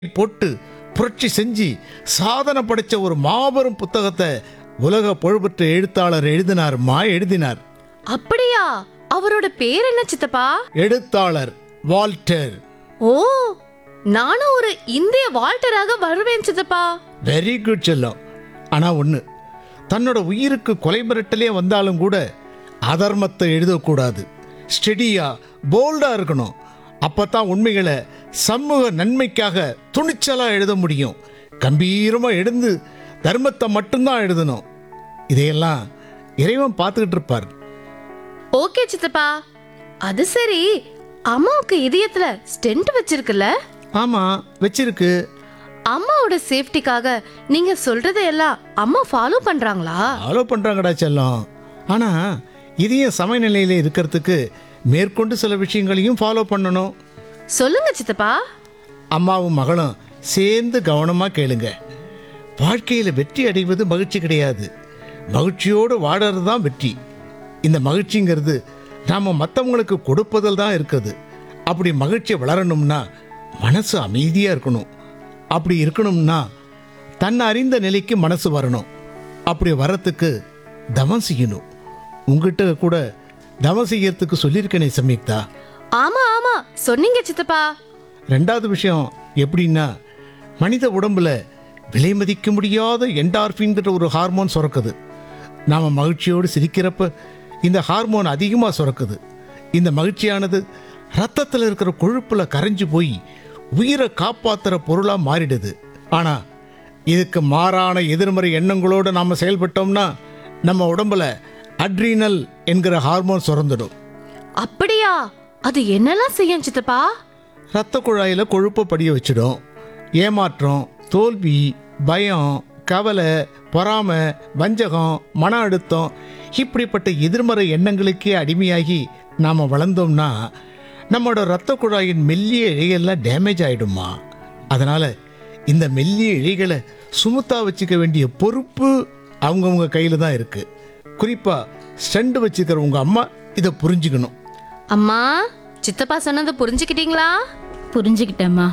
போட்டு புரட்சி செஞ்சு சாதனை படைச்ச ஒரு மாபெரும் புத்தகத்தை உலக புகழ்பெற்ற எழுத்தாளர் எழுதினார்மா எழுதினார் அப்படியா அவரோட பேர் என்ன சித்தப்பா எழுத்தாளர் வால்டர் ஓ நானும் ஒரு இந்திய வால்டராக வருவேன் சித்தப்பா வெரி குட் செல்லம் ஆனா ஒண்ணு தன்னோட உயிருக்கு கொலை மிரட்டலே வந்தாலும் கூட அதர்மத்தை எழுதக்கூடாது ஸ்டெடியா போல்டா இருக்கணும் அப்பதான் உண்மைகளை சமூக நன்மைக்காக துணிச்சலா எழுத முடியும் கம்பீரமா எழுந்து தர்மத்தை மட்டும்தான் எழுதணும் இதையெல்லாம் இறைவன் பார்த்துக்கிட்டு இருப்பார் ஓகே சித்தப்பா அது சரி அம்மாவுக்கு இதயத்துல ஸ்டென்ட் வச்சிருக்குல்ல ஆமா வச்சிருக்கு அம்மாவோட சேஃப்டிக்காக நீங்க சொல்றதையெல்லாம் அம்மா ஃபாலோ பண்றாங்களா ஃபாலோ பண்றாங்கடா செல்லம் ஆனா இதய சமநிலையில இருக்கிறதுக்கு மேற்கொண்டு சில விஷயங்களையும் ஃபாலோ பண்ணணும் சொல்லுங்க சித்தப்பா அம்மாவும் மகளும் சேர்ந்து கவனமா கேளுங்க வாழ்க்கையில வெற்றி அடைவது மகிழ்ச்சி கிடையாது மகிழ்ச்சியோடு வாழறது தான் வெற்றி இந்த மகிழ்ச்சிங்கிறது நாம மற்றவங்களுக்கு கொடுப்பதில் தான் இருக்குது அப்படி மகிழ்ச்சி வளரணும்னா மனசு அமைதியா இருக்கணும் அப்படி இருக்கணும்னா தன்னை அறிந்த நிலைக்கு மனசு வரணும் அப்படி வரத்துக்கு தவம் செய்யணும் உங்ககிட்ட கூட தவம் செய்யறதுக்கு சொல்லியிருக்கேனே சம்யுக்தா ஆமா ஆமா சொன்னீங்க சித்தப்பா ரெண்டாவது விஷயம் எப்படின்னா மனித உடம்புல விலை மதிக்க முடியாத என்டார்பின்கிற ஒரு ஹார்மோன் சுரக்குது நாம மகிழ்ச்சியோடு சிரிக்கிறப்ப இந்த ஹார்மோன் அதிகமாக சுரக்குது இந்த மகிழ்ச்சியானது ரத்தத்தில் இருக்கிற கொழுப்புல கரைஞ்சு போய் உயிரை காப்பாத்துற பொருளா மாறிடுது ஆனா இதுக்கு மாறான எதிர்மறை எண்ணங்களோடு நாம செயல்பட்டோம்னா நம்ம உடம்புல அட்ரீனல் என்கிற ஹார்மோன் சுரந்துடும் அப்படியா அது என்னெல்லாம் செய்யும் சித்தப்பா ரத்த குழாயில் கொழுப்பை படிய வச்சிடும் ஏமாற்றம் தோல்வி பயம் கவலை பொறாமை வஞ்சகம் மன அழுத்தம் இப்படிப்பட்ட எதிர்மறை எண்ணங்களுக்கே அடிமையாகி நாம் வளர்ந்தோம்னா நம்மளோட ரத்த குழாயின் மெல்லிய இழைகள்லாம் டேமேஜ் ஆயிடுமா அதனால இந்த மெல்லிய இழைகளை சுமுத்தா வச்சுக்க வேண்டிய பொறுப்பு அவங்கவுங்க கையில் தான் இருக்கு குறிப்பா ஸ்டண்ட் வச்சுக்கிற உங்க அம்மா இதை புரிஞ்சுக்கணும் அம்மா சித்தப்பா சொன்னது புரிஞ்சுக்கிட்டீங்களா புரிஞ்சுக்கிட்டேம்மா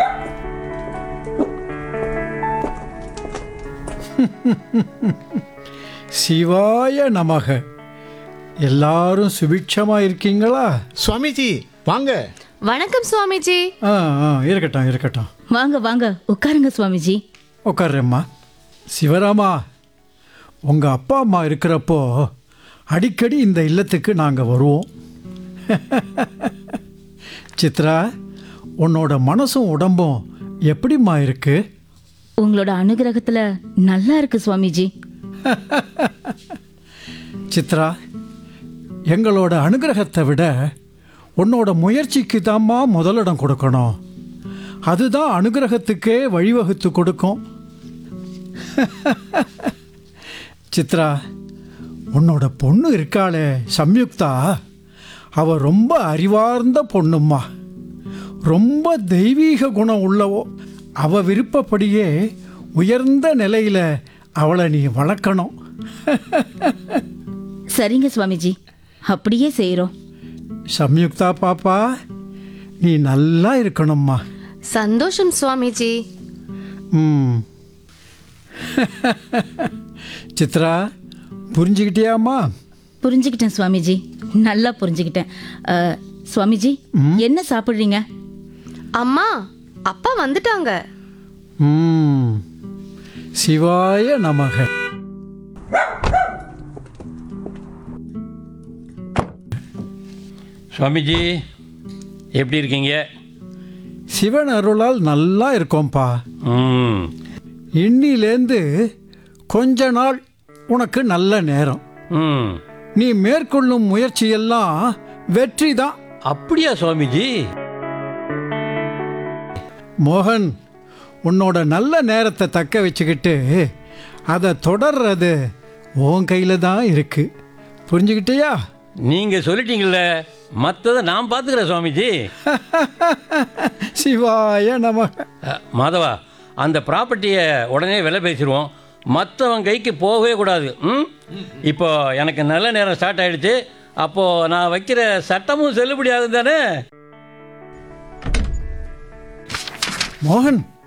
சிவாய நமக எல்லாரும் சுபிட்சமா இருக்கீங்களா சுவாமிஜி வாங்க வணக்கம் சுவாமிஜி ஆ ஆ இருக்கட்டும் இருக்கட்டும் வாங்க வாங்க உட்காருங்க சுவாமிஜி உட்கார்றேம்மா சிவராமா உங்கள் அப்பா அம்மா இருக்கிறப்போ அடிக்கடி இந்த இல்லத்துக்கு நாங்கள் வருவோம் சித்ரா உன்னோட மனசும் உடம்பும் எப்படிம்மா இருக்கு உங்களோட அனுகிரகத்துல நல்லா இருக்கு சுவாமிஜி சித்ரா எங்களோட அனுகிரகத்தை விட உன்னோட முயற்சிக்கு தாம்மா முதலிடம் கொடுக்கணும் அதுதான் அனுகிரகத்துக்கே வழிவகுத்து கொடுக்கும் சித்ரா உன்னோட பொண்ணு இருக்காளே சம்யுக்தா அவ ரொம்ப அறிவார்ந்த பொண்ணும்மா ரொம்ப தெய்வீக குணம் உள்ளவோ அவ விருப்பப்படியே உயர்ந்த நிலையில அவளை நீ வளர்க்கணும் சரிங்க சுவாமிஜி அப்படியே செய்கிறோம் சம்யுக்தா பாப்பா நீ நல்லா இருக்கணும்மா சந்தோஷம் சுவாமிஜி ம் சித்ரா புரிஞ்சுக்கிட்டியாம்மா புரிஞ்சுக்கிட்டேன் சுவாமிஜி நல்லா புரிஞ்சுக்கிட்டேன் அஹ், சுவாமிஜி என்ன சாப்பிட்றீங்க அம்மா அப்பா வந்துட்டாங்க ம் சிவாய நமக சுவாமிஜி எப்படி இருக்கீங்க சிவன் அருளால் நல்லா இருக்கோம்ப்பா ம் இன்னிலேந்து கொஞ்ச நாள் உனக்கு நல்ல நேரம் ம் நீ மேற்கொள்ளும் முயற்சியெல்லாம் வெற்றி தான் அப்படியா சுவாமிஜி மோகன் உன்னோட நல்ல நேரத்தை தக்க வச்சுக்கிட்டு அதை தொடர்றது உன் கையில் தான் இருக்கு புரிஞ்சுக்கிட்டியா நீங்கள் சொல்லிட்டீங்கல்ல மற்றதை நான் பார்த்துக்கிறேன் சுவாமிஜி சிவாய நமக அ, மாதவா அந்த ப்ராப்பர்ட்டியை உடனே விலை பேசிடுவோம் மற்றவன் கைக்கு போகவே கூடாது ம் இப்போ எனக்கு நல்ல நேரம் ஸ்டார்ட் ஆயிடுச்சு அப்போது நான் வைக்கிற சட்டமும் செல்லுபடி ஆகுது தானே மோகன்